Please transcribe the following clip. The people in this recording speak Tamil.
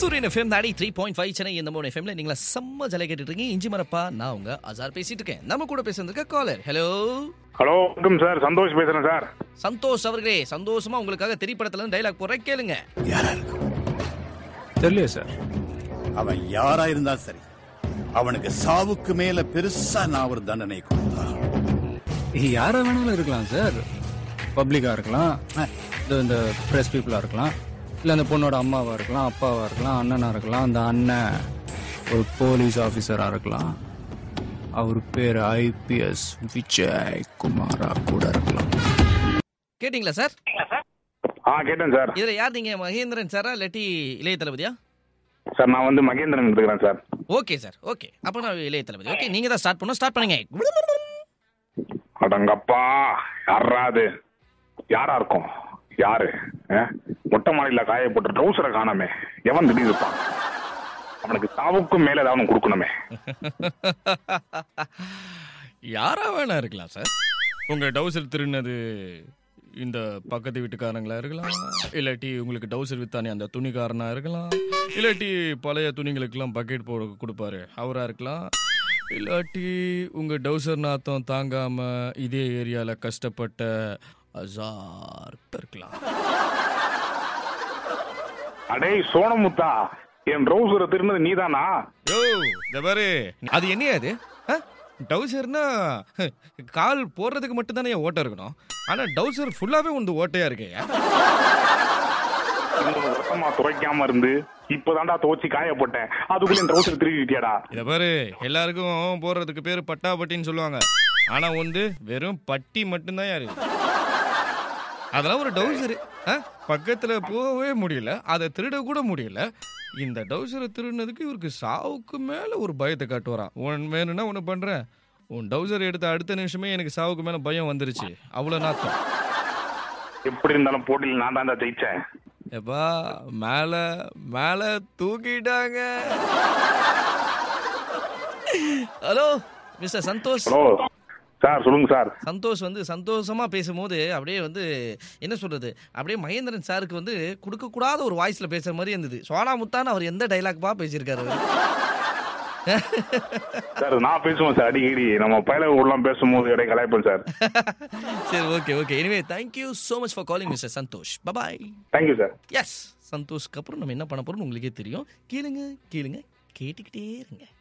சூரியன் எஃப்எம் நாடி த்ரீ பாயிண்ட் ஃபைவ் சென்னை இந்த மூணு எஃப்எம்ல நீங்களா செம்ம ஜலை கேட்டுட்டு இருக்கீங்க இஞ்சி மரப்பா நான் உங்க அசார் பேசிட்டு இருக்கேன் நம்ம கூட பேசுறதுக்கு காலர் ஹலோ ஹலோ வணக்கம் சார் சந்தோஷ் பேசுறேன் சார் சந்தோஷ் அவர்களே சந்தோஷமா உங்களுக்காக திரைப்படத்துல இருந்து டைலாக் போடுறேன் கேளுங்க யாரா இருக்கும் தெரியல சார் அவன் யாரா இருந்தா சரி அவனுக்கு சாவுக்கு மேல பெருசா நான் ஒரு தண்டனை கொடுத்தா யாரா வேணாலும் இருக்கலாம் சார் பப்ளிக்கா இருக்கலாம் இது இந்த பிரஸ் பீப்புளா இருக்கலாம் இல்ல அந்த பொண்ணோட அம்மாவா இருக்கலாம் அப்பாவா இருக்கலாம் அண்ணனா இருக்கலாம் அந்த அண்ணன் ஒரு போலீஸ் ஆபீசரா இருக்கலாம் அவர் பேர் ஐபிஎஸ் விஜய் குமாரா கூட இருக்கலாம் கேட்டிங்களா சார் ஆ கேட்டேன் சார் இதுல யார் நீங்க மகேந்திரன் சாரா இல்லாட்டி இளைய தளபதியா சார் நான் வந்து மகேந்திரன் எடுத்துக்கிறேன் சார் ஓகே சார் ஓகே அப்போ நான் இளைய தளபதி ஓகே நீங்க தான் ஸ்டார்ட் பண்ணணும் ஸ்டார்ட் பண்ணுங்க அடங்கப்பா யாரா அது யாரா இருக்கும் யாரு ஆ? மொட்டை மாடியில காய போட்டு ட்ரௌசரை காணாமே எவன் திடீர் இருப்பான் அவனுக்கு சாவுக்கும் மேல ஏதாவது ஒண்ணு கொடுக்கணுமே யாரா வேணா இருக்கலாம் சார் உங்க டவுசர் திருநது இந்த பக்கத்து வீட்டுக்காரங்களா இருக்கலாம் இல்லாட்டி உங்களுக்கு டவுசர் வித்தானே அந்த துணிக்காரனா இருக்கலாம் இல்லாட்டி பழைய துணிங்களுக்கெல்லாம் பக்கெட் போட கொடுப்பாரு அவரா இருக்கலாம் இல்லாட்டி உங்க டவுசர் நாத்தம் தாங்காம இதே ஏரியால கஷ்டப்பட்ட அசார் இருக்கலாம் அடே சோனமுத்தா என் ட்ரௌசரை திருநது நீதானா யோ இந்த பாரு அது என்ன அது டவுசர்னா கால் போடுறதுக்கு மட்டும் தானே ஓட்டை இருக்கணும் ஆனா டவுசர் ஃபுல்லாவே உண்டு ஓட்டையா இருக்கே இன்னும் வருஷமா துவைக்காம இருந்து இப்பதான்டா துவச்சி காய போட்டேன் அதுக்குள்ள என் ட்ரௌசர் திருவிட்டியாடா இத பாரு எல்லாருக்கும் போடுறதுக்கு பேரு பட்டா பட்டின்னு சொல்லுவாங்க ஆனா வந்து வெறும் பட்டி மட்டும்தான் யாரு அதெல்லாம் ஒரு டவுசரு பக்கத்துல போகவே முடியல அதை திருட கூட முடியல இந்த டவுசரை திருடினதுக்கு இவருக்கு சாவுக்கு மேல ஒரு பயத்தை காட்டு வரான் உன் வேணும்னா ஒன்று பண்றேன் உன் டவுசர் எடுத்த அடுத்த நிமிஷமே எனக்கு சாவுக்கு மேல பயம் வந்துருச்சு அவ்வளவு நாத்தம் எப்படி இருந்தாலும் போட்டியில் நான் தான்டா ஜெயிச்சேன் எப்பா மேல மேல தூக்கிட்டாங்க hello mister Santhosh hello sir சொல்லுங்க சார் சந்தோஷ் வந்து சந்தோஷமா பேசும்போது அப்படியே வந்து என்ன சொல்றது அப்படியே மகேந்திரன் சாருக்கு வந்து கொடுக்க கூடாத ஒரு வாய்ஸ்ல பேசுற மாதிரி இருந்தது சோனா முத்தான்னு அவர் எந்த டைலாக் பா பேசியிருக்காரு அவரு? சார் நான் பேசுவேன் சார் அடிக்கடி நம்ம பயில ஊர்லாம் பேசும்போது இடையே கலாய்ப்பேன் சார் சரி okay okay anyway thank you so much for calling mister Santhosh bye bye thank you sir yes சந்தோஷ்க்கு அப்புறம் நம்ம என்ன பண்ண போறோம்னு உங்களுக்கே தெரியும் கேளுங்க கேளுங்க கேட்டுக்கிட்டே இருங்க